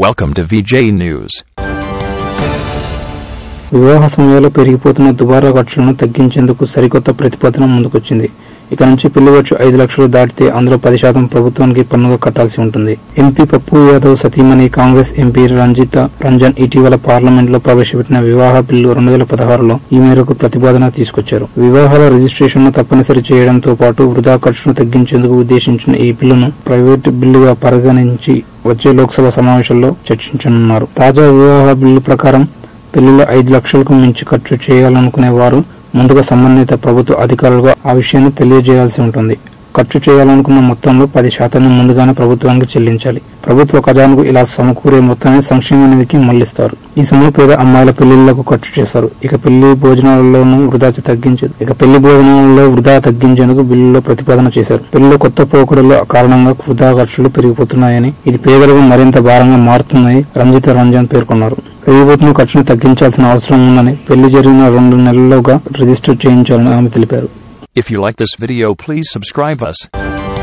Welcome to VJ News. వివాహ సమయంలో పెరిగిపోతున్న దుబారా ఖర్చులను తగ్గించేందుకు సరికొత్త ప్రతిపాదన ముందుకొచ్చింది ఇక నుంచి పెళ్లి ఖర్చు ఐదు లక్షలు దాటితే అందులో పది శాతం ప్రభుత్వానికి పన్నుగా కట్టాల్సి ఉంటుంది ఎంపీ పప్పు యాదవ్ సతీమణి కాంగ్రెస్ ఎంపీ రంజిత రంజన్ ఇటీవల పార్లమెంట్ లో ప్రవేశపెట్టిన వివాహ బిల్లు రెండు వేల పదహారులో ఈ మేరకు ప్రతిపాదన తీసుకొచ్చారు వివాహాల రిజిస్ట్రేషన్ ను తప్పనిసరి చేయడంతో పాటు వృధా ఖర్చును తగ్గించేందుకు ఉద్దేశించిన ఈ బిల్లును ప్రైవేటు బిల్లుగా పరిగణించి వచ్చే లోక్సభ సమావేశంలో చర్చించనున్నారు తాజా వివాహ బిల్లు ప్రకారం పెళ్లిలో ఐదు లక్షలకు మించి ఖర్చు చేయాలనుకునే వారు ముందుగా సంబంధిత ప్రభుత్వ అధికారులుగా ఆ విషయాన్ని తెలియజేయాల్సి ఉంటుంది ఖర్చు చేయాలనుకున్న మొత్తంలో పది శాతాన్ని ముందుగానే ప్రభుత్వానికి చెల్లించాలి ప్రభుత్వ ఖజానాకు ఇలా సమకూరే మొత్తాన్ని సంక్షేమ నిధికి మళ్లిస్తారు ఈ సమయంలో పేద అమ్మాయిల పెళ్లిళ్లకు ఖర్చు చేస్తారు ఇక పెళ్లి భోజనాలలోనూ వృధా తగ్గించదు ఇక పెళ్లి భోజనాలలో వృధా తగ్గించేందుకు బిల్లులో ప్రతిపాదన చేశారు పెళ్లిలో కొత్త పోకడల కారణంగా వృధా ఖర్చులు పెరిగిపోతున్నాయని ఇది పేదలకు మరింత భారంగా మారుతుందని రంజిత రంజన్ పేర్కొన్నారు పెరిగిపోతున్న ఖర్చును తగ్గించాల్సిన అవసరం ఉందని పెళ్లి జరిగిన రెండు నెలల్లోగా రిజిస్టర్ చేయించాలని ఆమె తెలిపారు If you like this video, please subscribe us.